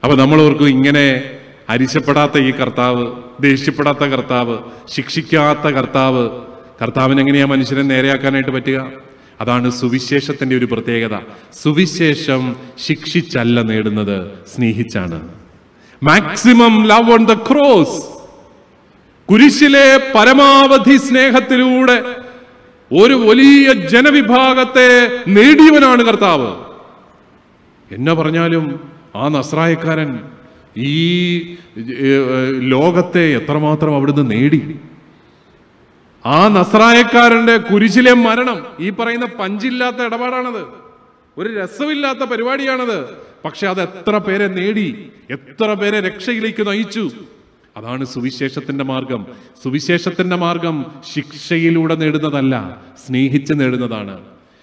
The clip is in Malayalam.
അപ്പൊ നമ്മൾ ഓർക്കും ഇങ്ങനെ അരിശപ്പെടാത്ത ഈ കർത്താവ് ദേഷ്യപ്പെടാത്ത കർത്താവ് ശിക്ഷിക്കാത്ത കർത്താവ് കർത്താവിന് എങ്ങനെയാ മനുഷ്യനെ നേരെയാക്കാനായിട്ട് പറ്റുക അതാണ് സുവിശേഷത്തിന്റെ ഒരു പ്രത്യേകത സുവിശേഷം ശിക്ഷിച്ചല്ല നേടുന്നത് സ്നേഹിച്ചാണ് maximum love on the cross കുരിശിലെ പരമാവധി സ്നേഹത്തിലൂടെ ഒരു വലിയ ജനവിഭാഗത്തെ നേടിയവനാണ് കർത്താവ് എന്നെ പറഞ്ഞാലും ആ നസ്രായക്കാരൻ ഈ ഏഹ്, ലോകത്തെ എത്രമാത്രം അവിടുന്ന് നേടി ആ നസ്രായക്കാരന്റെ കുരിശിലെ മരണം ഈ പറയുന്ന പഞ്ചില്ലാത്ത ഇടപാടാണത് ഒരു രസമില്ലാത്ത പരിപാടിയാണത് പക്ഷെ അത് എത്ര പേരെ നേടി എത്ര പേരെ രക്ഷയിലേക്ക് നയിച്ചു അതാണ് സുവിശേഷത്തിന്റെ മാർഗം സുവിശേഷത്തിന്റെ മാർഗം ശിക്ഷയിലൂടെ നേടുന്നതല്ല സ്നേഹിച്ച് നേടുന്നതാണ്